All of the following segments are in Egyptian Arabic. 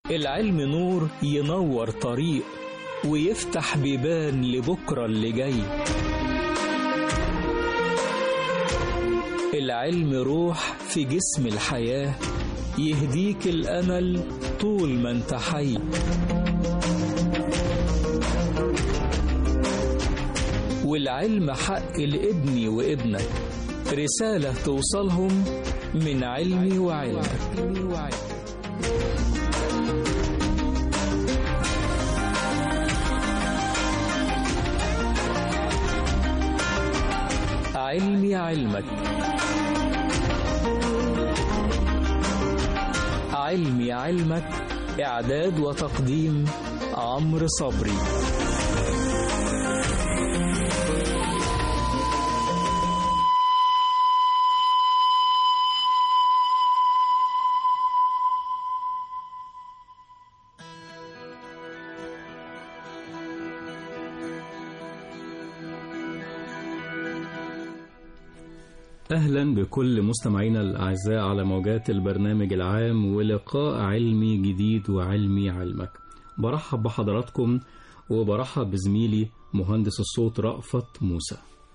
العلم نور ينور طريق ويفتح بيبان لبكرة اللي جاي العلم روح في جسم الحياة يهديك الأمل طول ما انت حي والعلم حق لابني وابنك رسالة توصلهم من علمي وعلمك علمي علمك علمي علمك إعداد وتقديم عمرو صبري أهلا بكل مستمعينا الأعزاء على موجات البرنامج العام ولقاء علمي جديد وعلمي علمك برحب بحضراتكم وبرحب بزميلي مهندس الصوت رأفت موسى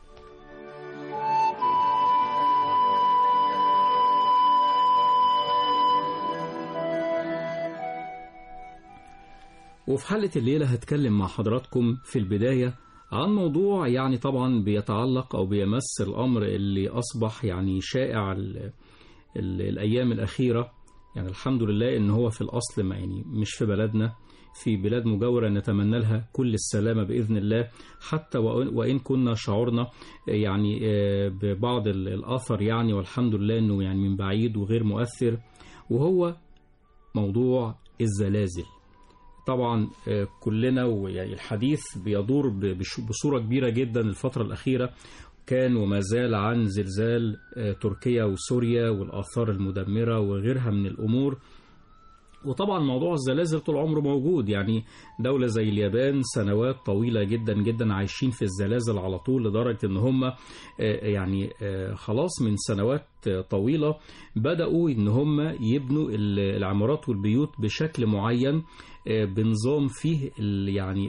وفي حلقة الليلة هتكلم مع حضراتكم في البداية عن موضوع يعني طبعا بيتعلق أو بيمس الأمر اللي أصبح يعني شائع ال ال الأيام الأخيرة يعني الحمد لله إن هو في الأصل ما يعني مش في بلدنا في بلاد مجاورة نتمنى لها كل السلامة بإذن الله حتى وإن كنا شعرنا يعني ببعض الأثر يعني والحمد لله إنه يعني من بعيد وغير مؤثر وهو موضوع الزلازل طبعا كلنا ويعني الحديث بيدور بصورة كبيرة جدا الفترة الأخيرة كان وما زال عن زلزال تركيا وسوريا والآثار المدمرة وغيرها من الأمور وطبعا موضوع الزلازل طول عمره موجود يعني دولة زي اليابان سنوات طويلة جدا جدا عايشين في الزلازل على طول لدرجة ان هم يعني خلاص من سنوات طويلة بدأوا ان هم يبنوا العمارات والبيوت بشكل معين بنظام فيه يعني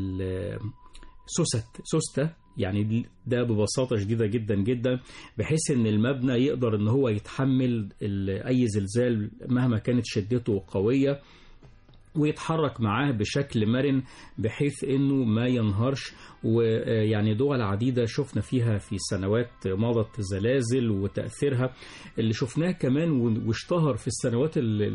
سوست سوستة يعني ده ببساطة شديدة جدا جدا بحيث ان المبنى يقدر ان هو يتحمل اي زلزال مهما كانت شدته قوية ويتحرك معاه بشكل مرن بحيث انه ما ينهارش ويعني دول عديدة شفنا فيها في سنوات مضت زلازل وتأثيرها اللي شفناه كمان واشتهر في السنوات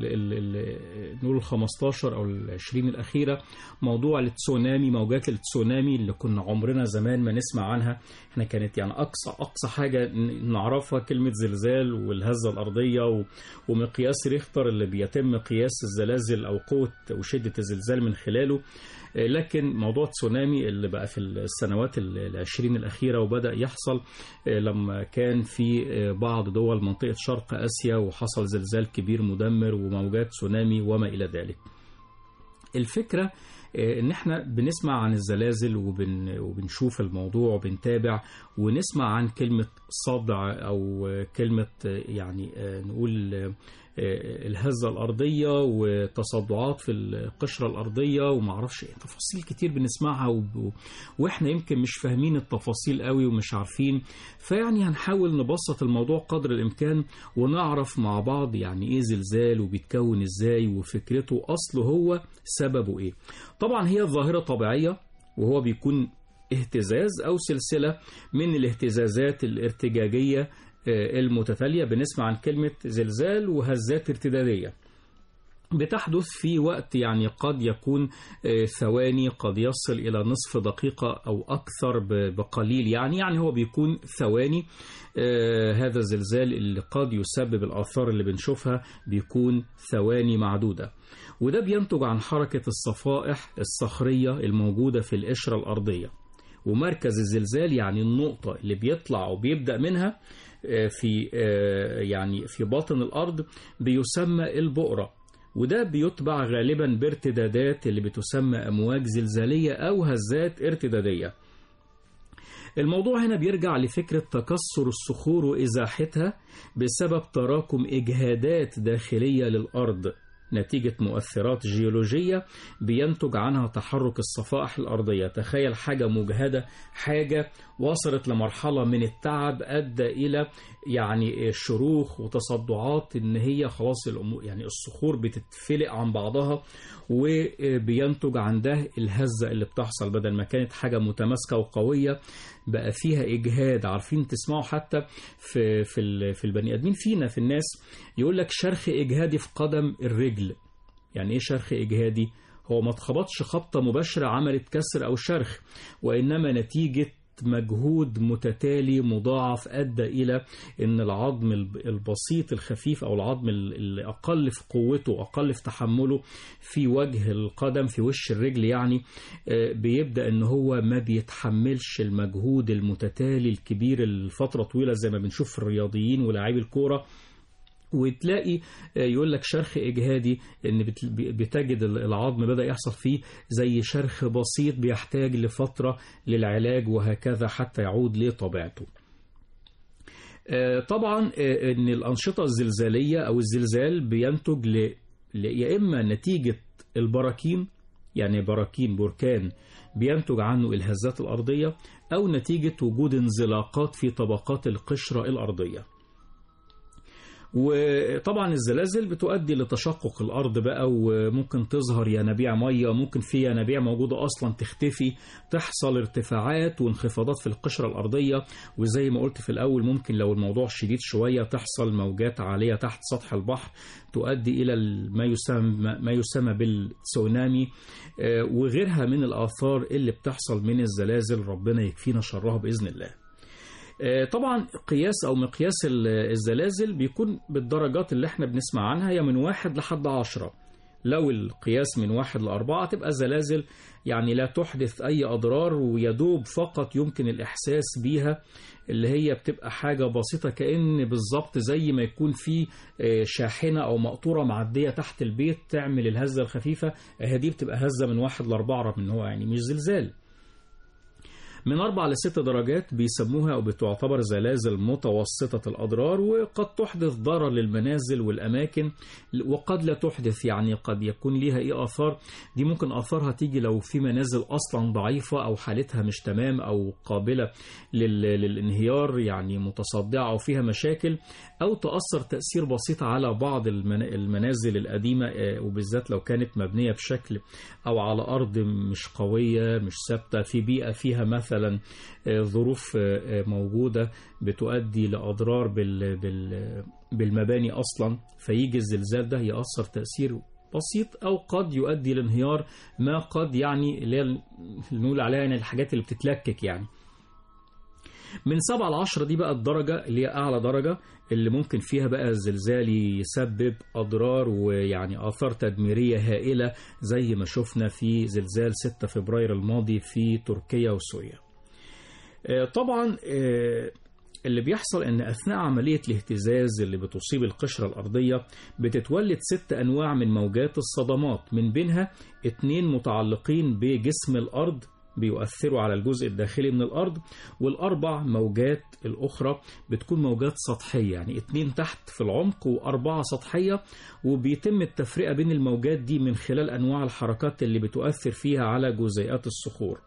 نقول ال 15 او ال 20 الأخيرة موضوع التسونامي موجات التسونامي اللي كنا عمرنا زمان ما نسمع عنها احنا كانت يعني أقصى أقصى حاجة نعرفها كلمة زلزال والهزة الأرضية ومقياس ريختر اللي بيتم قياس الزلازل أو قوة وشدة الزلزال من خلاله لكن موضوع تسونامي اللي بقى في السنوات العشرين الأخيرة وبدأ يحصل لما كان في بعض دول منطقة شرق آسيا وحصل زلزال كبير مدمر وموجات تسونامي وما إلى ذلك الفكرة ان احنا بنسمع عن الزلازل وبن وبنشوف الموضوع وبنتابع ونسمع عن كلمة صدع او كلمة يعني نقول الهزة الأرضية وتصدعات في القشرة الأرضية ومعرفش تفاصيل كتير بنسمعها وب... وإحنا يمكن مش فاهمين التفاصيل قوي ومش عارفين فيعني هنحاول نبسط الموضوع قدر الإمكان ونعرف مع بعض يعني إيه زلزال وبيتكون إزاي وفكرته أصله هو سببه إيه طبعا هي ظاهرة طبيعية وهو بيكون اهتزاز أو سلسلة من الاهتزازات الارتجاجية المتتالية بنسمع عن كلمة زلزال وهزات ارتدادية بتحدث في وقت يعني قد يكون ثواني قد يصل إلى نصف دقيقة أو أكثر بقليل يعني يعني هو بيكون ثواني هذا الزلزال اللي قد يسبب الآثار اللي بنشوفها بيكون ثواني معدودة وده بينتج عن حركة الصفائح الصخرية الموجودة في القشرة الأرضية ومركز الزلزال يعني النقطة اللي بيطلع وبيبدأ منها في يعني في باطن الأرض بيسمى البؤرة وده بيتبع غالبا بارتدادات اللي بتسمى أمواج زلزالية أو هزات ارتدادية الموضوع هنا بيرجع لفكرة تكسر الصخور وإزاحتها بسبب تراكم إجهادات داخلية للأرض نتيجة مؤثرات جيولوجية بينتج عنها تحرك الصفائح الأرضية تخيل حاجة مجهدة حاجة وصلت لمرحلة من التعب أدى إلى يعني شروخ وتصدعات إن هي خلاص الأمور يعني الصخور بتتفلق عن بعضها وبينتج عن ده الهزة اللي بتحصل بدل ما كانت حاجة متماسكة وقوية بقى فيها إجهاد عارفين تسمعوا حتى في في في البني آدمين فينا في الناس يقول لك شرخ إجهادي في قدم الرجل يعني إيه شرخ إجهادي؟ هو ما اتخبطش خبطة مباشرة عملت كسر أو شرخ وإنما نتيجة مجهود متتالي مضاعف أدى إلى أن العظم البسيط الخفيف أو العظم الأقل في قوته أقل في تحمله في وجه القدم في وش الرجل يعني بيبدأ أن هو ما بيتحملش المجهود المتتالي الكبير لفترة طويلة زي ما بنشوف في الرياضيين ولاعبي الكورة وتلاقي يقول لك شرخ اجهادي ان بتجد العظم بدا يحصل فيه زي شرخ بسيط بيحتاج لفتره للعلاج وهكذا حتى يعود لطبيعته. طبعا ان الانشطه الزلزاليه او الزلزال بينتج ل... يا اما نتيجه البراكين يعني براكين بركان بينتج عنه الهزات الارضيه او نتيجه وجود انزلاقات في طبقات القشره الارضيه. وطبعا الزلازل بتؤدي لتشقق الارض بقى وممكن تظهر ينابيع ميه ممكن في ينابيع موجوده اصلا تختفي تحصل ارتفاعات وانخفاضات في القشره الارضيه وزي ما قلت في الاول ممكن لو الموضوع شديد شويه تحصل موجات عاليه تحت سطح البحر تؤدي الى ما يسمى ما يسمى بالتسونامي وغيرها من الاثار اللي بتحصل من الزلازل ربنا يكفينا شرها باذن الله. طبعا قياس او مقياس الزلازل بيكون بالدرجات اللي احنا بنسمع عنها هي من واحد لحد عشرة لو القياس من واحد لأربعة تبقى زلازل يعني لا تحدث أي أضرار ويدوب فقط يمكن الإحساس بيها اللي هي بتبقى حاجة بسيطة كأن بالظبط زي ما يكون في شاحنة أو مقطورة معدية تحت البيت تعمل الهزة الخفيفة دي بتبقى هزة من واحد لأربعة رغم إن هو يعني مش زلزال من أربع لست درجات بيسموها أو بتعتبر زلازل متوسطة الأضرار وقد تحدث ضرر للمنازل والأماكن وقد لا تحدث يعني قد يكون ليها إيه آثار دي ممكن آثارها تيجي لو في منازل أصلا ضعيفة أو حالتها مش تمام أو قابلة للانهيار يعني متصدعة أو فيها مشاكل أو تأثر تأثير بسيط على بعض المنازل القديمة وبالذات لو كانت مبنية بشكل أو على أرض مش قوية مش ثابتة في بيئة فيها مثلا مثلا ظروف موجودة بتؤدي لأضرار بالمباني أصلا فيجي الزلزال ده يأثر تأثير بسيط أو قد يؤدي لانهيار ما قد يعني اللي نقول عليها يعني الحاجات اللي بتتلكك يعني من 7 ل 10 دي بقى الدرجة اللي هي أعلى درجة اللي ممكن فيها بقى الزلزال يسبب أضرار ويعني آثار تدميرية هائلة زي ما شفنا في زلزال 6 فبراير الماضي في تركيا وسوريا طبعا اللي بيحصل ان اثناء عمليه الاهتزاز اللي بتصيب القشره الارضيه بتتولد ست انواع من موجات الصدمات من بينها اتنين متعلقين بجسم الارض بيؤثروا على الجزء الداخلي من الأرض والأربع موجات الأخرى بتكون موجات سطحية يعني اتنين تحت في العمق وأربعة سطحية وبيتم التفرقة بين الموجات دي من خلال أنواع الحركات اللي بتؤثر فيها على جزيئات الصخور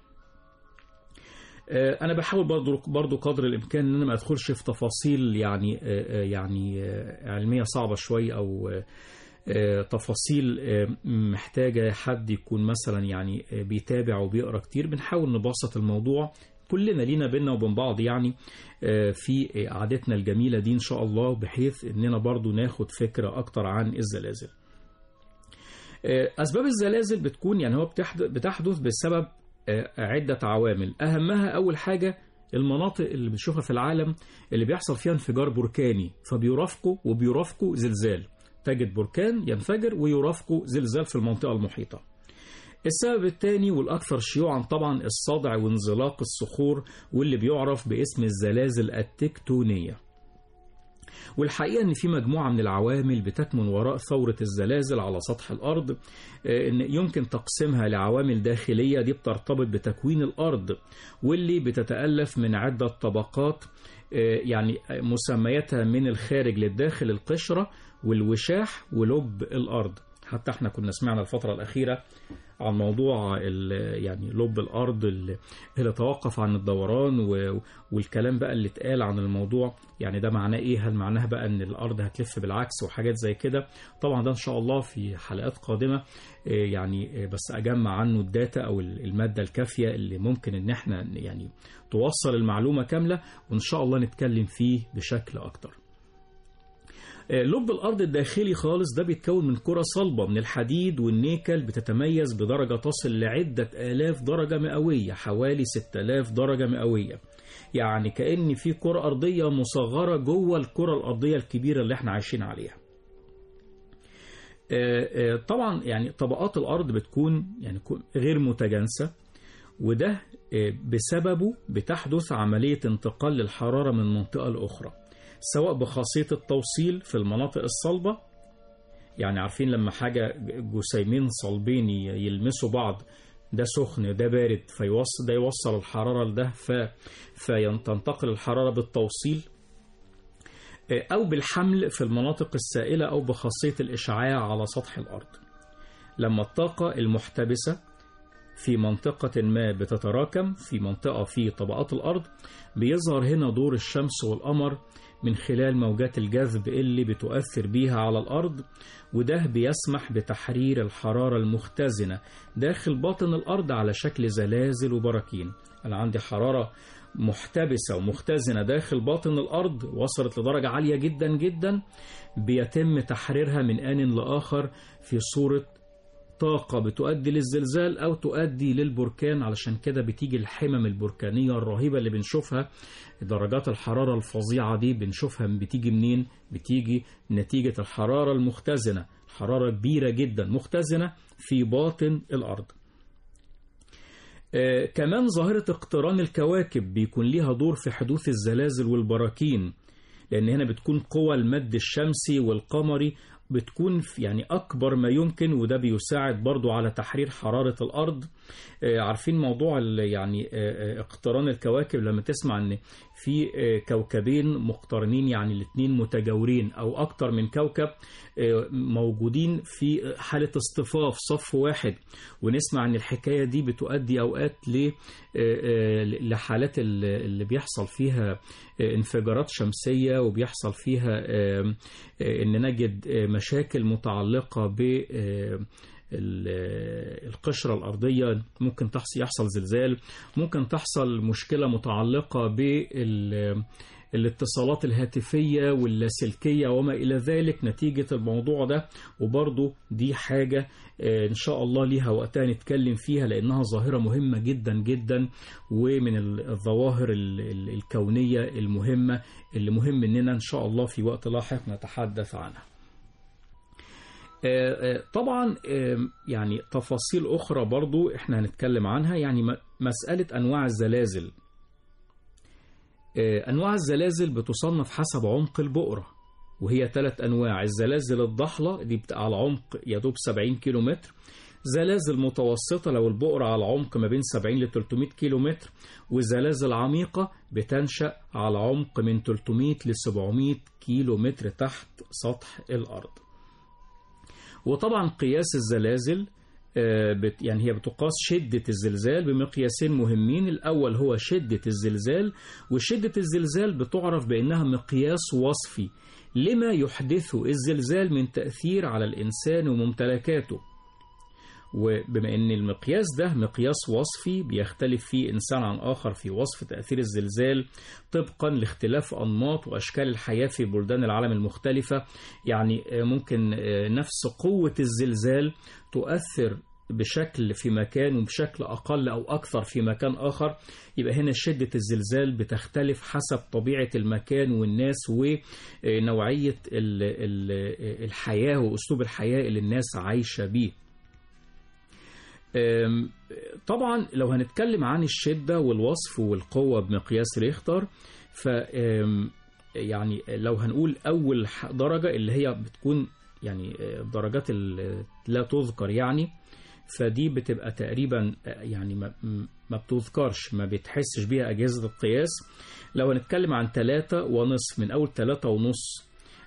انا بحاول برضو برضو قدر الامكان ان انا ما ادخلش في تفاصيل يعني يعني علميه صعبه شويه او تفاصيل محتاجه حد يكون مثلا يعني بيتابع وبيقرا كتير بنحاول نبسط الموضوع كلنا لينا بينا وبين بعض يعني في قعدتنا الجميله دي ان شاء الله بحيث اننا برضو ناخد فكره اكتر عن الزلازل اسباب الزلازل بتكون يعني هو بتحدث بسبب عدة عوامل أهمها أول حاجة المناطق اللي بنشوفها في العالم اللي بيحصل فيها انفجار بركاني فبيرافقوا وبيرافقوا زلزال تجد بركان ينفجر ويرافقوا زلزال في المنطقة المحيطة السبب الثاني والأكثر شيوعا طبعا الصدع وانزلاق الصخور واللي بيعرف باسم الزلازل التكتونية والحقيقة أن في مجموعة من العوامل بتكمن وراء ثورة الزلازل على سطح الأرض إن يمكن تقسيمها لعوامل داخلية دي بترتبط بتكوين الأرض واللي بتتألف من عدة طبقات يعني مسمياتها من الخارج للداخل القشرة والوشاح ولب الأرض حتى احنا كنا سمعنا الفترة الأخيرة عن موضوع ال- يعني لب الأرض اللي اللي توقف عن الدوران و- والكلام بقى اللي اتقال عن الموضوع يعني ده معناه ايه هل معناه بقى ان الأرض هتلف بالعكس وحاجات زي كده طبعا ده ان شاء الله في حلقات قادمة آه، يعني آه، بس اجمع عنه الداتا او ال- المادة الكافية اللي ممكن ان احنا يعني توصل المعلومة كاملة وان شاء الله نتكلم فيه بشكل اكتر آه، لب الأرض الداخلي خالص ده بيتكون من كرة صلبة من الحديد والنيكل بتتميز بدرجة تصل لعدة آلاف درجة مئوية حوالي 6000 درجة مئوية يعني كأن في كرة أرضية مصغرة جوه الكرة الأرضية الكبيرة اللي احنا عايشين عليها آه، آه، طبعا يعني طبقات الأرض بتكون يعني كو- غير متجانسة وده آه، بسببه بتحدث عملية انتقال للحرارة من منطقة لأخرى سواء بخاصية التوصيل في المناطق الصلبة يعني عارفين لما حاجة جسيمين صلبين ي- يلمسوا بعض ده سخن ده بارد فيوصل ده يوصل الحرارة لده ف فتنتقل الحرارة بالتوصيل آه، أو بالحمل في المناطق السائلة أو بخاصية الإشعاع على سطح الأرض لما الطاقة المحتبسة في منطقة ما بتتراكم في منطقة في طبقات الأرض بيظهر هنا دور الشمس والقمر من خلال موجات الجذب اللي بتؤثر بيها على الأرض وده بيسمح بتحرير الحرارة المختزنة داخل باطن الأرض على شكل زلازل وبراكين أنا عندي حرارة محتبسة ومختزنة داخل باطن الأرض وصلت لدرجة عالية جدا جدا بيتم تحريرها من آن لآخر في صورة طاقة بتؤدي للزلزال أو تؤدي للبركان علشان كده بتيجي الحمم البركانية الرهيبة اللي بنشوفها درجات الحرارة الفظيعة دي بنشوفها بتيجي منين بتيجي نتيجة الحرارة المختزنة حرارة كبيرة جدا مختزنة في باطن الأرض آه، كمان ظاهرة اقتران الكواكب بيكون ليها دور في حدوث الزلازل والبراكين لأن هنا بتكون قوى المد الشمسي والقمري بتكون في- يعني أكبر ما يمكن وده بيساعد برضو على تحرير حرارة الأرض آه، عارفين موضوع ال- يعني آه، آه، اقتران الكواكب لما تسمع ان في آه، كوكبين مقترنين يعني الاثنين متجاورين او اكتر من كوكب آه، موجودين في حالة اصطفاف صف واحد ونسمع ان الحكاية دي بتؤدي اوقات ل آه، آه، لحالات ال- اللي بيحصل فيها آه، انفجارات شمسية وبيحصل فيها آه، آه، ان نجد آه، مشاكل متعلقة ب آه، ال- القشرة الأرضية ممكن تحصل يحصل زلزال ممكن تحصل مشكلة متعلقة بالاتصالات الهاتفية واللاسلكية وما إلى ذلك نتيجة الموضوع ده وبرضو دي حاجة آه، إن شاء الله ليها وقتها نتكلم فيها لأنها ظاهرة مهمة جدا جدا ومن ال- الظواهر ال- ال- الكونية المهمة اللي مهم إننا إن شاء الله في وقت لاحق نتحدث عنها آه، آه، طبعا آه، يعني تفاصيل أخرى برضو احنا هنتكلم عنها يعني م- مسألة أنواع الزلازل آه، أنواع الزلازل بتصنف حسب عمق البؤرة وهي ثلاث أنواع الزلازل الضحلة دي بتبقى على عمق يدوب 70 كيلومتر زلازل متوسطة لو البؤرة على عمق ما بين 70 ل 300 كيلومتر وزلازل عميقة بتنشأ على عمق من 300 ل 700 كيلومتر تحت سطح الأرض وطبعا قياس الزلازل آه، بت- يعني هي بتقاس شدة الزلزال بمقياسين مهمين الأول هو شدة الزلزال وشدة الزلزال بتعرف بأنها مقياس وصفي لما يحدثه الزلزال من تأثير على الإنسان وممتلكاته وبما ان المقياس ده مقياس وصفي بيختلف فيه انسان عن اخر في وصف تاثير الزلزال طبقا لاختلاف انماط واشكال الحياه في بلدان العالم المختلفه يعني آه، ممكن آه، نفس قوه الزلزال تؤثر بشكل في مكان وبشكل اقل او اكثر في مكان اخر يبقى هنا شده الزلزال بتختلف حسب طبيعه المكان والناس ونوعيه ال- ال- الحياه واسلوب الحياه اللي الناس عايشه بيه أم، طبعا لو هنتكلم عن الشدة والوصف والقوة بمقياس ريختر ف أم، يعني لو هنقول أول ح- درجة اللي هي بتكون يعني آه، الدرجات اللي لا تذكر يعني فدي بتبقى تقريبا آه، يعني ما, ما بتذكرش ما بتحسش بيها أجهزة القياس لو هنتكلم عن ثلاثة ونصف من أول ثلاثة ونص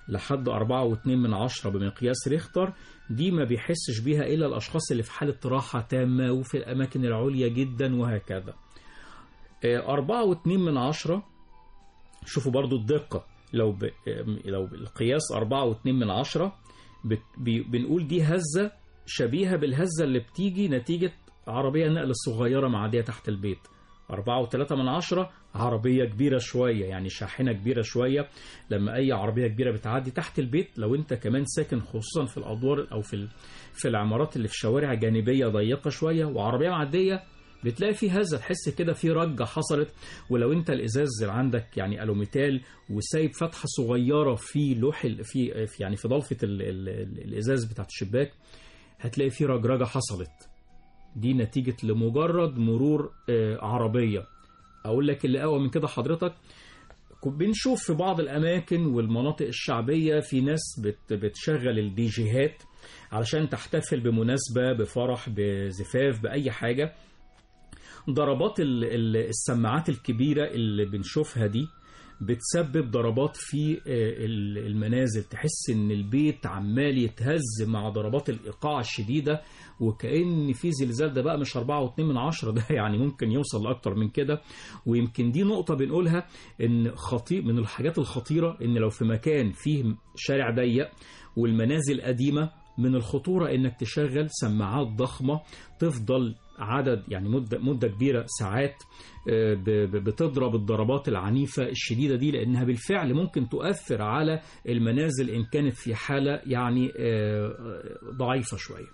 لحد أربعة واتنين من عشرة بمقياس ريختر دي ما بيحسش بيها إلا الأشخاص اللي في حالة راحة تامة وفي الأماكن العليا جدا وهكذا آه، أربعة واتنين من عشرة شوفوا برضو الدقة لو ب... لو القياس أربعة واتنين من عشرة بت... بي... بنقول دي هزة شبيهة بالهزة اللي بتيجي نتيجة عربية نقل صغيرة معدية تحت البيت أربعة وثلاثة من عشرة عربية كبيرة شوية يعني شاحنة كبيرة شوية لما أي عربية كبيرة بتعدي تحت البيت لو أنت كمان ساكن خصوصا في الأدوار أو في ال- في العمارات اللي في شوارع جانبية ضيقة شوية وعربية معدية بتلاقي في هزة تحس كده في رجة حصلت ولو انت الازاز اللي عندك يعني الوميتال وسايب فتحة صغيرة في لوح ال- في في- يعني في ضلفة ال- ال- ال- الازاز بتاعت الشباك هتلاقي في رجرجة حصلت دي نتيجة لمجرد مرور آه، عربية أقول لك اللي أقوى من كده حضرتك ك- بنشوف في بعض الأماكن والمناطق الشعبية في ناس بت بتشغل الديجيهات علشان تحتفل بمناسبة بفرح بزفاف بأي حاجة ضربات ال- ال- السماعات الكبيرة اللي بنشوفها دي بتسبب ضربات في آه، ال- المنازل تحس ان البيت عمال يتهز مع ضربات الايقاع الشديده وكأن في زلزال ده بقى مش 4.2 من عشرة ده يعني ممكن يوصل لأكتر من كده ويمكن دي نقطة بنقولها إن خطير من الحاجات الخطيرة إن لو في مكان فيه شارع ضيق والمنازل قديمة من الخطورة إنك تشغل سماعات ضخمة تفضل عدد يعني مدة مدة كبيرة ساعات آه، ب- ب- بتضرب الضربات العنيفة الشديدة دي لأنها بالفعل ممكن تؤثر على المنازل إن كانت في حالة يعني آه، ضعيفة شوية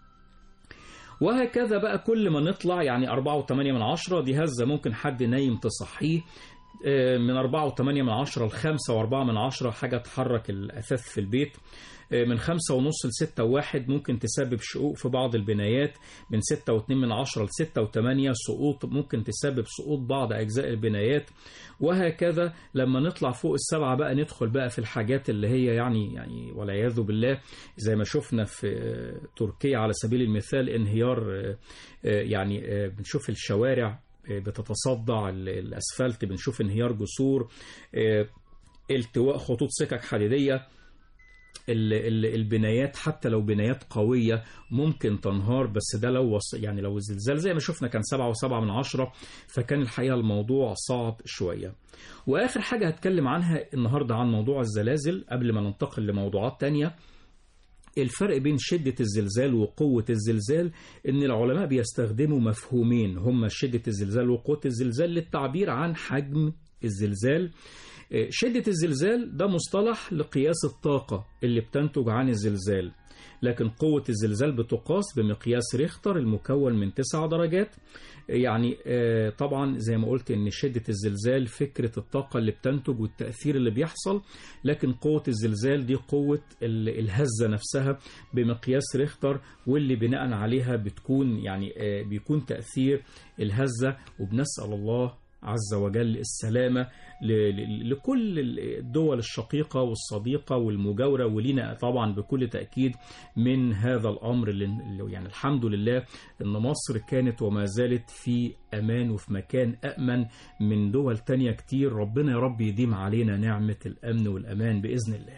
وهكذا بقى كل ما نطلع يعني 4.8 من عشرة دي هزة ممكن حد نايم تصحيه آه، من 4.8 من عشرة ل 5.4 من عشرة حاجة تحرك الأثاث في البيت آه، من 5 ونص ل 6 وواحد ممكن تسبب شقوق في بعض البنايات من 6 و2 من عشرة ل 6 و8 سقوط ممكن تسبب سقوط بعض أجزاء البنايات وهكذا لما نطلع فوق السبعة بقى ندخل بقى في الحاجات اللي هي يعني يعني والعياذ بالله زي ما شفنا في آه، تركيا على سبيل المثال انهيار آه، آه، يعني آه، بنشوف الشوارع آه، بتتصدع ال- الاسفلت بنشوف انهيار جسور آه، التواء خطوط سكك حديديه ال- ال- البنايات حتى لو بنايات قوية ممكن تنهار بس ده لو وص... يعني لو الزلزال زي ما شفنا كان سبعة وسبعة من عشرة فكان الحقيقة الموضوع صعب شوية وآخر حاجة هتكلم عنها النهاردة عن موضوع الزلازل قبل ما ننتقل لموضوعات تانية الفرق بين شدة الزلزال وقوة الزلزال إن العلماء بيستخدموا مفهومين هما شدة الزلزال وقوة الزلزال للتعبير عن حجم الزلزال آه، شدة الزلزال ده مصطلح لقياس الطاقة اللي بتنتج عن الزلزال لكن قوة الزلزال بتقاس بمقياس ريختر المكون من تسع درجات يعني آه، طبعا زي ما قلت ان شدة الزلزال فكرة الطاقة اللي بتنتج والتأثير اللي بيحصل لكن قوة الزلزال دي قوة ال- الهزة نفسها بمقياس ريختر واللي بناء عليها بتكون يعني آه، بيكون تأثير الهزة وبنسأل الله عز وجل السلامة ل- ل- لكل الدول الشقيقة والصديقة والمجاورة ولينا طبعا بكل تأكيد من هذا الأمر اللي اللي يعني الحمد لله أن مصر كانت وما زالت في أمان وفي مكان أأمن من دول تانية كتير ربنا يا رب يديم علينا نعمة الأمن والأمان بإذن الله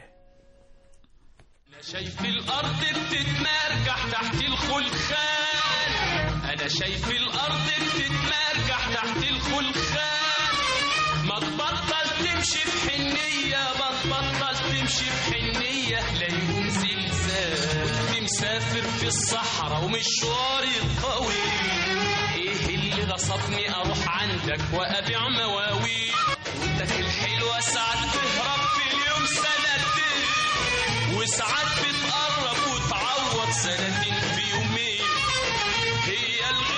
انا شايف الارض بتتمرجح تحت الخلخال انا شايف الارض بتتمرجح تحت الخلخال ما تبطل تمشي في حنية ما تبطل تمشي في حنية لا يقوم زلزال دي مسافر في الصحراء ومشواري طويل ايه اللي غصبني اروح عندك وابيع مواويل وانت في الحلوة ساعات تهرب في اليوم سنتين وساعات بتقرب وتعوض سنتين في يومين هي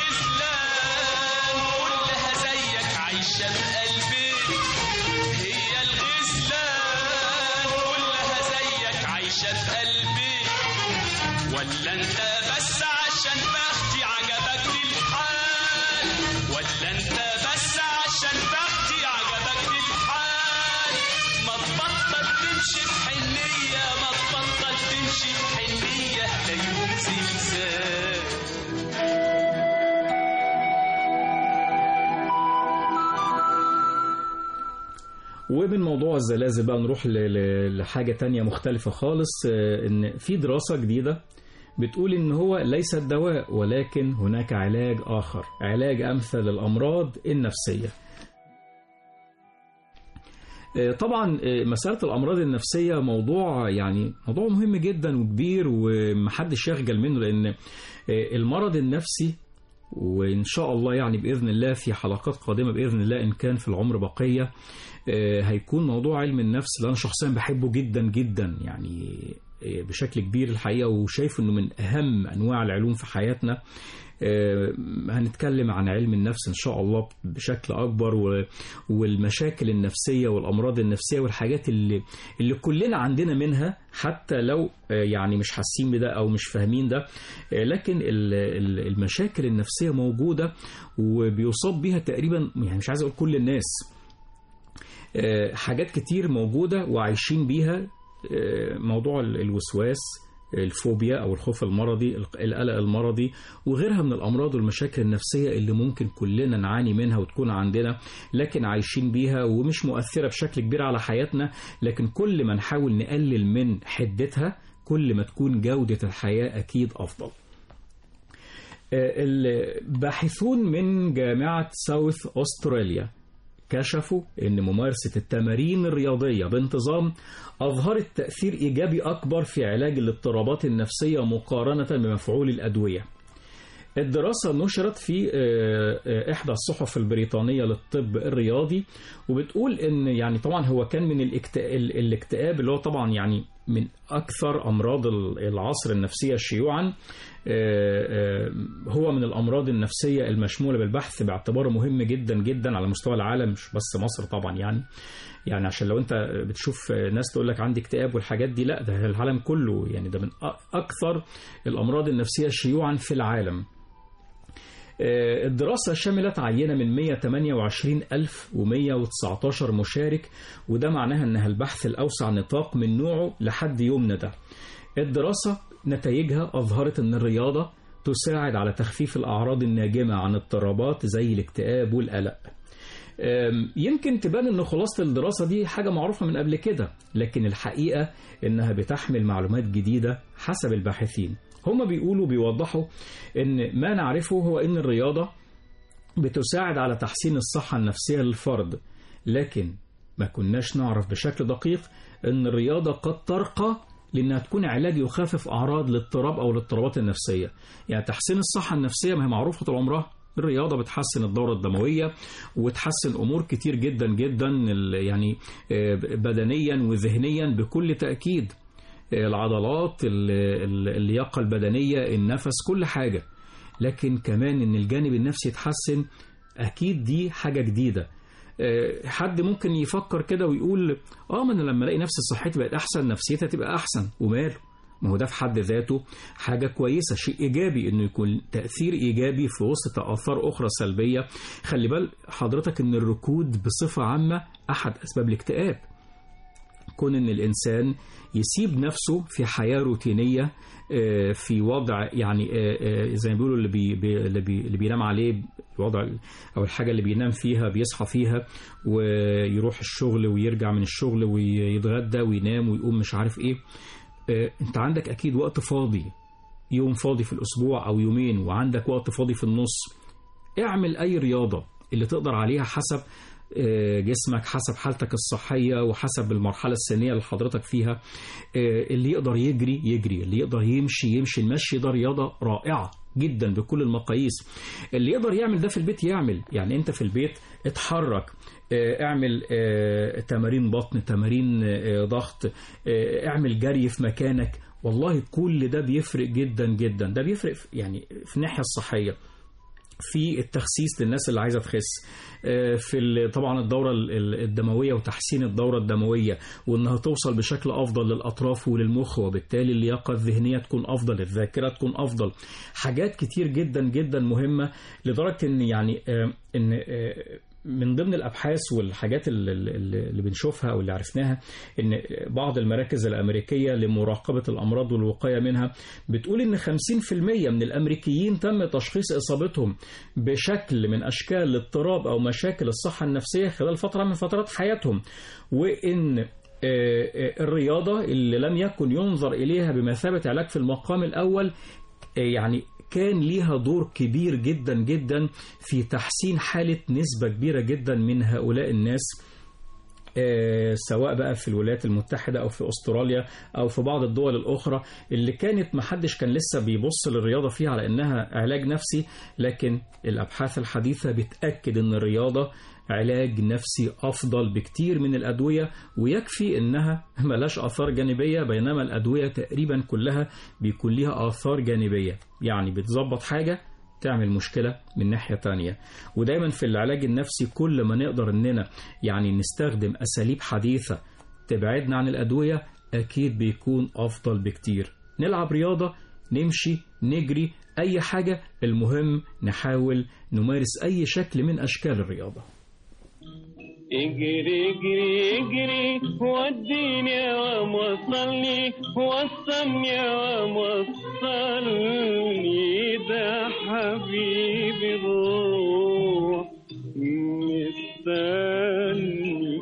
الغزلان كلها زيك عايشة في قلبي هي الغزلان كلها زيك عايشة في قلبي ولا انت بس عشان بختي عجبك الحال ولا انت بس عشان بختي عجبك الحال ما تبطل تمشي في حنية ما تبطل تمشي ومن موضوع الزلازل بقى نروح ل- ل- لحاجة تانية مختلفة خالص آه، إن في دراسة جديدة بتقول إن هو ليس الدواء ولكن هناك علاج آخر علاج أمثل الأمراض النفسية آه، طبعا آه، مسألة الأمراض النفسية موضوع يعني موضوع مهم جدا وكبير ومحدش يخجل منه لأن آه، المرض النفسي وإن شاء الله يعني بإذن الله في حلقات قادمة بإذن الله إن كان في العمر بقية آه، هيكون موضوع علم النفس اللي أنا شخصيا بحبه جدا جدا يعني آه، بشكل كبير الحقيقة وشايف إنه من أهم أنواع العلوم في حياتنا آه، هنتكلم عن علم النفس إن شاء الله بشكل أكبر و- والمشاكل النفسية والأمراض النفسية والحاجات اللي اللي كلنا عندنا منها حتى لو آه، يعني مش حاسين بده أو مش فاهمين ده آه، لكن ال- ال- المشاكل النفسية موجودة وبيصاب بيها تقريبا يعني مش عايز أقول كل الناس آه، حاجات كتير موجودة وعايشين بيها آه، موضوع ال- الوسواس الفوبيا أو الخوف المرضي القلق المرضي وغيرها من الأمراض والمشاكل النفسية اللي ممكن كلنا نعاني منها وتكون عندنا لكن عايشين بيها ومش مؤثرة بشكل كبير على حياتنا لكن كل ما نحاول نقلل من حدتها كل ما تكون جودة الحياة أكيد أفضل الباحثون من جامعة ساوث أستراليا كشفوا أن ممارسة التمارين الرياضية بانتظام أظهرت تأثير إيجابي أكبر في علاج الاضطرابات النفسية مقارنة بمفعول الأدوية الدراسة نشرت في آه، آه، إحدى الصحف البريطانية للطب الرياضي وبتقول إن يعني طبعا هو كان من الاكتئاب, الاكتئاب اللي هو طبعا يعني من أكثر أمراض ال- العصر النفسية شيوعا آه، آه، هو من الأمراض النفسية المشمولة بالبحث باعتباره مهم جدا جدا على مستوى العالم مش بس مصر طبعا يعني يعني عشان لو انت بتشوف ناس تقول لك عندي اكتئاب والحاجات دي لا ده العالم كله يعني ده من أ- اكثر الامراض النفسيه شيوعا في العالم آه، الدراسة شملت عينة من 128119 مشارك وده معناها أنها البحث الأوسع نطاق من نوعه لحد يومنا ده الدراسة نتائجها أظهرت أن الرياضة تساعد على تخفيف الأعراض الناجمة عن اضطرابات زي الاكتئاب والقلق أم، يمكن تبان ان خلاصة الدراسة دي حاجة معروفة من قبل كده لكن الحقيقة انها بتحمل معلومات جديدة حسب الباحثين هما بيقولوا بيوضحوا ان ما نعرفه هو ان الرياضة بتساعد على تحسين الصحة النفسية للفرد لكن ما كناش نعرف بشكل دقيق ان الرياضة قد ترقى لانها تكون علاج يخفف اعراض الاضطراب او الاضطرابات النفسيه يعني تحسين الصحه النفسيه ما هي معروفه طول عمرها الرياضة بتحسن الدورة الدموية وتحسن أمور كتير جدا جدا ال- يعني آه، بدنيا وذهنيا بكل تأكيد آه، العضلات ال- ال- اللياقة البدنية النفس كل حاجة لكن كمان إن الجانب النفسي يتحسن أكيد دي حاجة جديدة آه، حد ممكن يفكر كده ويقول اه ما انا لما الاقي نفسي صحتي بقت احسن نفسيتها تبقى احسن وماله ما هو ده في حد ذاته حاجة كويسة شيء إيجابي إنه يكون تأثير إيجابي في وسط آثار أخرى سلبية خلي بال حضرتك إن الركود بصفة عامة أحد أسباب الاكتئاب كون إن الإنسان يسيب نفسه في حياة روتينية آه، في وضع يعني آه، آه، زي ما بيقولوا اللي, بي بي- اللي, بي اللي بينام عليه الوضع أو الحاجة اللي بينام فيها بيصحى فيها ويروح الشغل ويرجع من الشغل ويتغدى وينام ويقوم مش عارف إيه آه، انت عندك اكيد وقت فاضي يوم فاضي في الاسبوع او يومين وعندك وقت فاضي في النص اعمل اي رياضة اللي تقدر عليها حسب آه، جسمك حسب حالتك الصحية وحسب المرحلة السنية اللي حضرتك فيها آه، اللي يقدر يجري يجري اللي يقدر يمشي يمشي المشي ده رياضة رائعة جدا بكل المقاييس اللي يقدر يعمل ده في البيت يعمل يعني انت في البيت اتحرك آه، اعمل آه، تمارين بطن تمارين آه، ضغط آه، اعمل جري في مكانك والله كل ده بيفرق جدا جدا ده بيفرق في- يعني في الناحية الصحية في التخسيس للناس اللي عايزه تخس آه، في ال- طبعا الدوره ال- ال- الدمويه وتحسين الدوره الدمويه وانها توصل بشكل افضل للاطراف وللمخ وبالتالي اللياقه الذهنيه تكون افضل الذاكره تكون افضل حاجات كتير جدا جدا مهمه لدرجه ان يعني آه، ان آه، من ضمن الابحاث والحاجات اللي, اللي اللي بنشوفها او اللي عرفناها ان بعض المراكز الامريكيه لمراقبه الامراض والوقايه منها بتقول ان 50% من الامريكيين تم تشخيص اصابتهم بشكل من اشكال الاضطراب او مشاكل الصحه النفسيه خلال فتره من فترات حياتهم وان آه، آه، الرياضه اللي لم يكن ينظر اليها بمثابه علاج في المقام الاول آه، يعني كان ليها دور كبير جدا جدا في تحسين حالة نسبة كبيرة جدا من هؤلاء الناس آه، سواء بقى في الولايات المتحدة أو في أستراليا أو في بعض الدول الأخرى اللي كانت محدش كان لسه بيبص للرياضة فيها على إنها علاج نفسي لكن الأبحاث الحديثة بتأكد إن الرياضة علاج نفسي أفضل بكتير من الأدوية ويكفي إنها ملاش آثار جانبية بينما الأدوية تقريبا كلها بيكون ليها آثار جانبية يعني بتظبط حاجة تعمل مشكلة من ناحية تانية ودايما في العلاج النفسي كل ما نقدر إننا يعني نستخدم أساليب حديثة تبعدنا عن الأدوية أكيد بيكون أفضل بكتير نلعب رياضة نمشي نجري أي حاجة المهم نحاول نمارس أي شكل من أشكال الرياضة اجري اجري اجري وديني ووصلني وصلني ووصلني ده حبيبي الروح مستني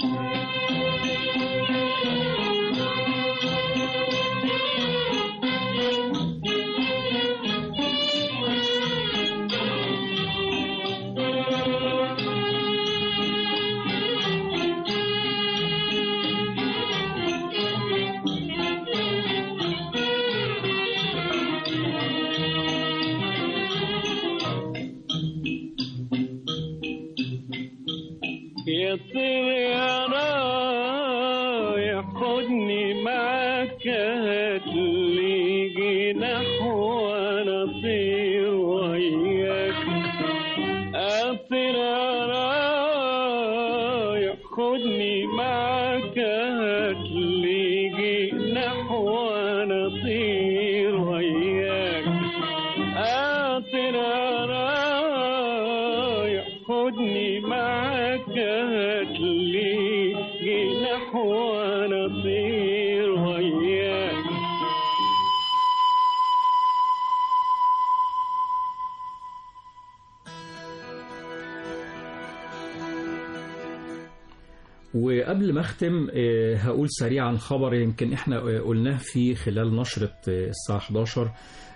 يا طير يا رايح خدني معاك هاتلي جناح وانا اطير وياك اطير يا رايح خدني معاك هاتلي جناح وانا اطير وياك اطير يا رايح خدني معاك هاتلي جناح وانا اطير وياك وقبل ما اختم آه، هقول سريعا خبر يمكن احنا آه، قلناه في خلال نشرة آه، الساعة 11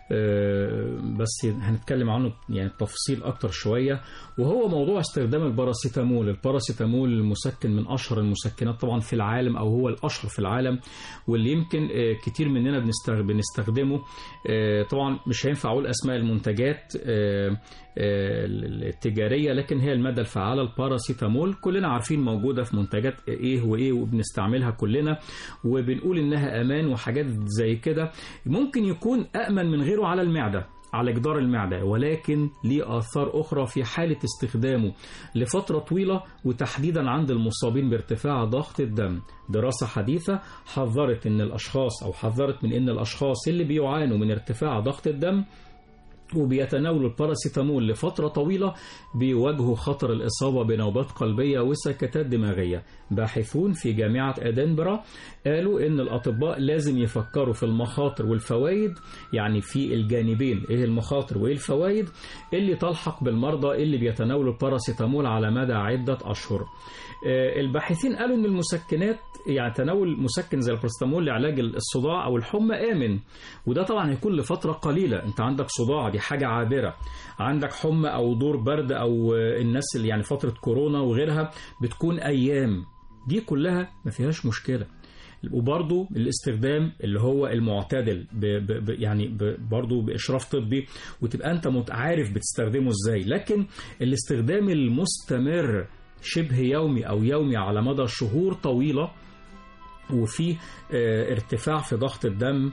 آه، بس هنتكلم عنه يعني بتفصيل اكتر شوية وهو موضوع استخدام الباراسيتامول الباراسيتامول مسكن من اشهر المسكنات طبعا في العالم او هو الاشهر في العالم واللي يمكن آه، كتير مننا بنستخ- بنستخدمه آه، طبعا مش هينفع اقول اسماء المنتجات آه، آه، التجارية لكن هي المادة الفعالة الباراسيتامول كلنا عارفين موجودة في منتجات ايه وايه وبنستعملها كلنا وبنقول انها امان وحاجات زي كده ممكن يكون أأمن من غيره على المعدة على جدار المعدة ولكن ليه آثار أخرى في حالة استخدامه لفترة طويلة وتحديدا عند المصابين بارتفاع ضغط الدم دراسة حديثة حذرت ان الأشخاص أو حذرت من ان الأشخاص اللي بيعانوا من ارتفاع ضغط الدم وبيتناولوا الباراسيتامول لفترة طويلة بيواجهوا خطر الإصابة بنوبات قلبية وسكتات دماغية باحثون في جامعة أدنبرا قالوا إن الأطباء لازم يفكروا في المخاطر والفوائد يعني في الجانبين إيه المخاطر وإيه الفوائد اللي تلحق بالمرضى اللي بيتناولوا الباراسيتامول على مدى عدة أشهر آه، الباحثين قالوا إن المسكنات يعني تناول مسكن زي الباراسيتامول لعلاج الصداع أو الحمى آمن وده طبعا هيكون لفترة قليلة أنت عندك صداع دي حاجة عابرة عندك حمى أو دور برد أو آه، الناس اللي يعني فترة كورونا وغيرها بتكون أيام دي كلها ما فيهاش مشكلة وبرضه الاستخدام اللي هو المعتدل ب ب ب يعني ب برضه بإشراف طبي وتبقى أنت مت- عارف بتستخدمه إزاي لكن الاستخدام المستمر شبه يومي أو يومي على مدى شهور طويلة وفي آه، ارتفاع في ضغط الدم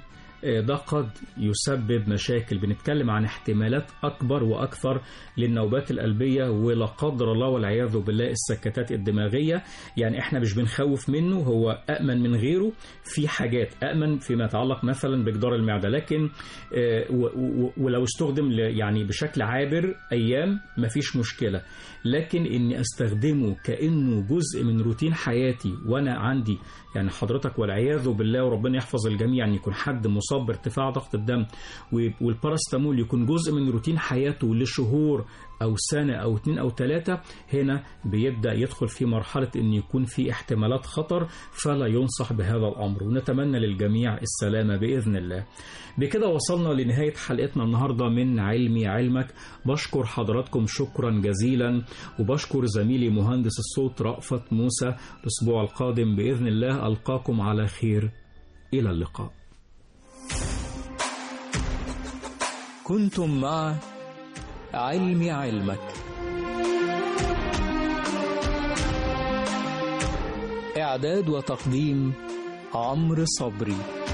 آه، ده قد يسبب مشاكل بنتكلم عن احتمالات أكبر وأكثر للنوبات القلبية ولا قدر الله والعياذ بالله السكتات الدماغية يعني احنا مش بنخوف منه هو أأمن من غيره في حاجات أأمن فيما يتعلق مثلا بجدار المعدة لكن آه، و- و- ولو استخدم ل- يعني بشكل عابر أيام مفيش مشكلة لكن إني أستخدمه كأنه جزء من روتين حياتي وأنا عندي يعني حضرتك والعياذ بالله وربنا يحفظ الجميع ان يكون حد مصاب بارتفاع ضغط الدم و- والباراستامول يكون جزء من روتين حياته لشهور او سنه او اتنين او ثلاثه هنا بيبدا يدخل في مرحله ان يكون في احتمالات خطر فلا ينصح بهذا الامر ونتمنى للجميع السلامه باذن الله. بكده وصلنا لنهايه حلقتنا النهارده من علمي علمك بشكر حضراتكم شكرا جزيلا وبشكر زميلي مهندس الصوت رأفت موسى الاسبوع القادم باذن الله القاكم على خير الى اللقاء. كنتم مع علم علمك إعداد وتقديم عمرو صبري